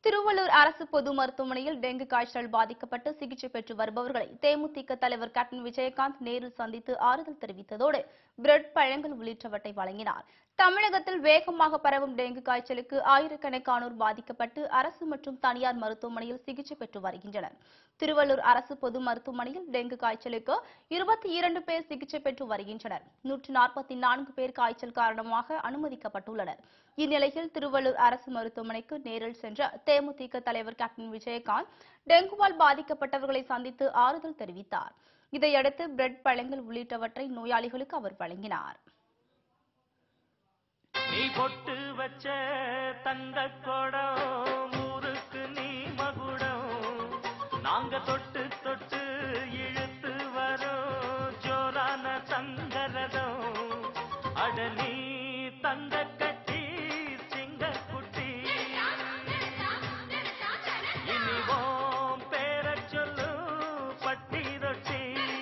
திருவள்ளூர் அரசு பொது மருத்துவமனையில் டெங்கு காய்ச்சல் பாதிக்கப்பட்டு சிகிச்சை பெற்று வருபவர்களை தேமுதிக தலைவர் கேப்டன் விஜயகாந்த் நேரில் சந்தித்து ஆறுதல் தெரிவித்ததோடு பிரெட் பழங்கள் உள்ளிட்டவற்றை வழங்கினார் தமிழகத்தில் வேகமாக பரவும் டெங்கு காய்ச்சலுக்கு ஆயிரக்கணக்கானோர் பாதிக்கப்பட்டு அரசு மற்றும் தனியார் மருத்துவமனையில் சிகிச்சை பெற்று வருகின்றனர் திருவள்ளூர் அரசு பொது மருத்துவமனையில் டெங்கு காய்ச்சலுக்கு இருபத்தி இரண்டு பேர் சிகிச்சை பெற்று வருகின்றனர் நூற்று நாற்பத்தி நான்கு பேர் காய்ச்சல் காரணமாக அனுமதிக்கப்பட்டுள்ளனர் இந்நிலையில் திருவள்ளூர் அரசு மருத்துவமனைக்கு நேரில் சென்ற தேமுதிக தலைவர் கேப்டன் விஜயகாந்த் டெங்குவால் பாதிக்கப்பட்டவர்களை சந்தித்து ஆறுதல் தெரிவித்தார் இதையடுத்து பிரெட் பழங்கள் உள்ளிட்டவற்றை நோயாளிகளுக்கு அவர் வழங்கினார் நீ பொட்டு வச்ச தங்க குடம் ஊருக்கு நீ மகுடம் நாங்க தொட்டு தொட்டு இழுத்து வரோம் ஜோரான தங்கரதம் அட நீ தங்க கட்டி சிங்க குட்டி இனிவோம் பேர சொல்லு பட்டி ரொட்டி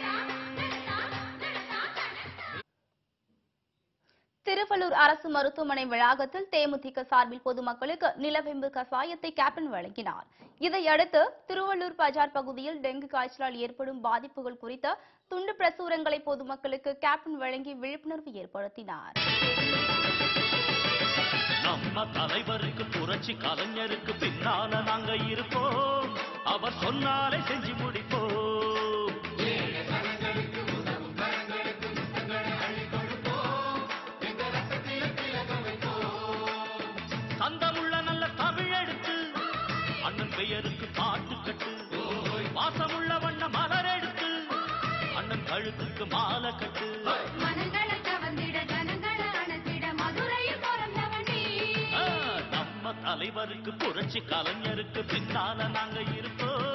திருவள்ளூர் அரசு மருத்துவமனை வளாகத்தில் தேமுதிக சார்பில் பொதுமக்களுக்கு நிலவேம்பு கசாயத்தை கேப்டன் வழங்கினார் இதையடுத்து திருவள்ளூர் பஜார் பகுதியில் டெங்கு காய்ச்சலால் ஏற்படும் பாதிப்புகள் குறித்த துண்டு பிரசுரங்களை பொதுமக்களுக்கு கேப்டன் வழங்கி விழிப்புணர்வு ஏற்படுத்தினார் நம்ம தலைவருக்கு புரட்சி கலைஞருக்கு பின்னால நாங்க இருப்போம் அவர் சொன்னாலே செஞ்சு முடிப்போம் சந்தமுள்ள நல்ல தமிழ் எடுத்து அண்ணன் பெயருக்கு பாட்டு கட்டு வாசமுள்ள வண்ண மலர் எடுத்து அண்ணன் கழுத்துக்கு மாலை கட்டு மனங்களை கவர்ந்திட ஜனங்களை அணைத்திட மதுரையில் பிறந்தவன் நீ ஆ, நம்ம தலைவருக்கு புரட்சி கலைஞருக்கு பின்னால நாங்க இருப்போம்